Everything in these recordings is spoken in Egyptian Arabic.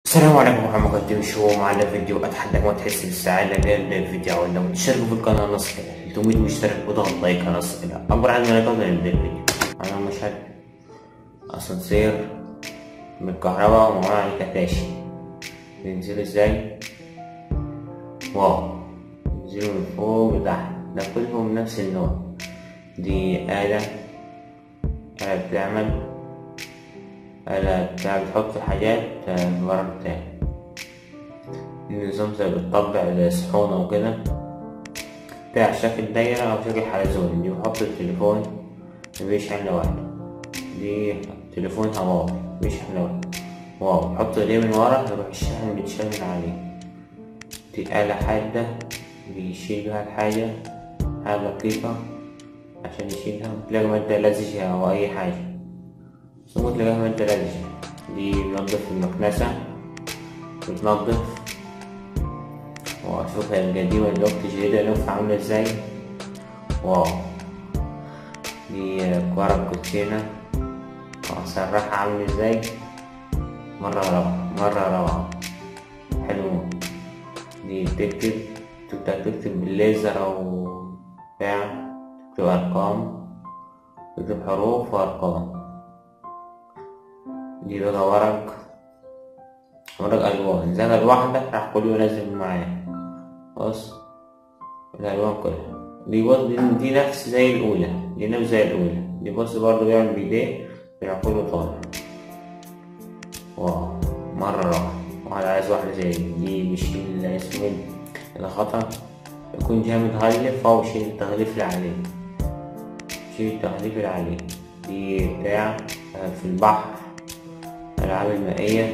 السلام عليكم ورحمة الله وبركاته شو معنا فيديو أتحداك ما تحس بالسعادة قبل الفيديو ولا تشتركوا في القناة نص كده 300 مشترك وضغط لايك نص كده أكبر عدد من اللايكات نبدأ الفيديو أنا مشهد أسانسير من الكهرباء ومعاه الكتاشي بينزلوا ازاي واو بينزلوا من فوق لتحت ده كلهم نفس النوع دي آلة آلة بتعمل آلة بتاع بتحط حاجات في ورا بتاع النظام زي بتطبع زي صحون أو كده بتاع شكل دايرة أو شكل حلزون دي بحط التليفون بيشحن لوحده دي تليفون هواوي بيشحن لوحده واو بحط ايديه من ورا يروح الشحن بيتشال من عليه دي آلة حادة بيشيل بيها الحاجة حاجة دقيقة عشان يشيلها تلاقي مادة لزجة أو أي حاجة ثم تلاقيها مادة لزجة دي بنضف المكنسة بتنضف وأشوفها القديمة دلوقتي الجديدة نوفها عاملة ازاي واو دي كورة الكوتشينة وأسرحها عاملة ازاي مرة روعة مرة روعة حلو دي تكتب تبدأ تكتب بالليزر أو بتاع تكتب أرقام تكتب حروف وأرقام دي بقى ورق ورق ألوان زي الواحدة راح كله ينزل معايا بص الألوان كلها دي بص دي, دي نفس زي الأولى دي نفس زي الأولى دي بص برضه بيعمل بإيديه بيروح كله طالع واو مرة روعة واحد عايز واحدة زي دي دي بيشيل اسمه الخطأ يكون جاي متغلف فهو يشيل التغليف اللي عليه يشيل التغليف اللي عليه دي بتاع في البحر الألعاب المائية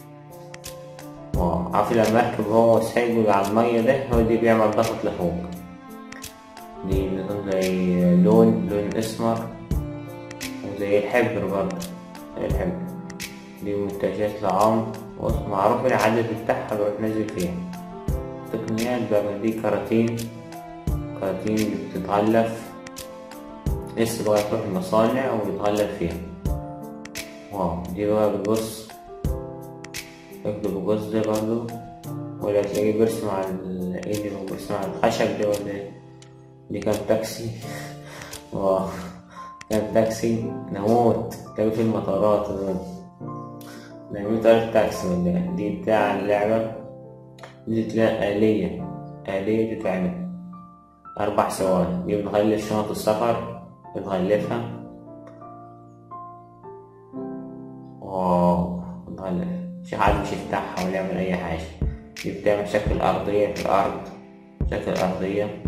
واو عارف لما مركب هو سايبه على المية ده هو دي بيعمل ضغط لفوق دي نظام زي لون لون أسمر وزي الحبر برضه زي الحبر دي منتجات لعام معروف العدد بتاعها بروح نازل فيها تقنيات بقى دي كراتين كراتين بتتغلف لسه بقى تروح المصانع وبتغلف فيها واو دي بقى بتبص يكتب الجوز ده برضه ولا تلاقيه بيرسم على الايد اللي بيرسم على الخشب ده ولا ايه دي كان تاكسي واو كان تاكسي نموت تلاقي في المطارات دول نعمل طريقة تاكسي ولا ايه دي بتاع اللعبة دي تلاقي آلية آلية تتعمل أربع ثواني دي بنغلف شنط السفر بنغلفها واو بنغلف مش حد مش يفتحها ولا يعمل أي حاجة دي بتعمل شكل أرضية في الأرض شكل أرضية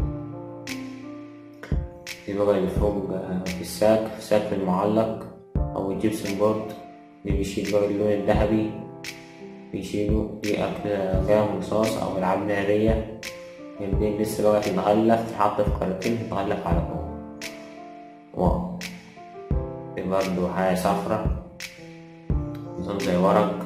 دي بقى اللي فوق في الساك في الساك المعلق أو الجبسن بورد دي بيشيل بقى اللون الذهبي بيشيلوا دي أكل قلم رصاص أو ألعاب نارية الاتنين لسه بقى تتغلف تتحط في كراتين تتغلف على فوق واو دي برضه حاجة صفرا نظام زي ورق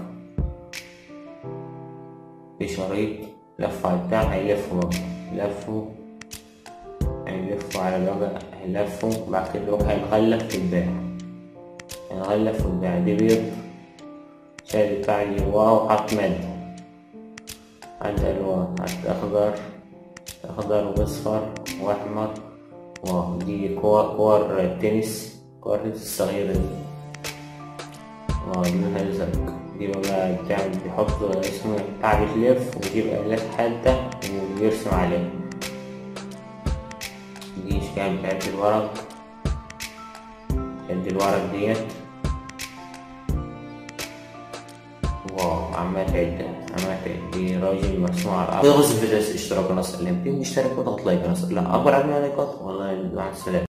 في شريط لف على البتاع هيلفوا برضه يلفوا هيلفوا على الوجه هيلفوا بعد كده الوجه هيتغلف في الباع هيتغلف في الباع دي بيض شايل بتاع اللي جواه وحط مادة عند ألوان عند أخضر أخضر وأصفر وأحمر ودي كور كور تنس كور تنس الصغيرة دي اه لونها أزرق دي بقى بتعمل بيحط اسمه بتاع بتلف ويجيب آلات حادة ويرسم عليها دي أشكال بتاعت الورق قد الورق ديت واو عمال تعد عمال تعد دي راجل مرسوم على الأرض غصب في اشتراك قناة سلم فيه مشترك وضغط لايك قناة لا أكبر عدد من اللايكات والله مع السلامة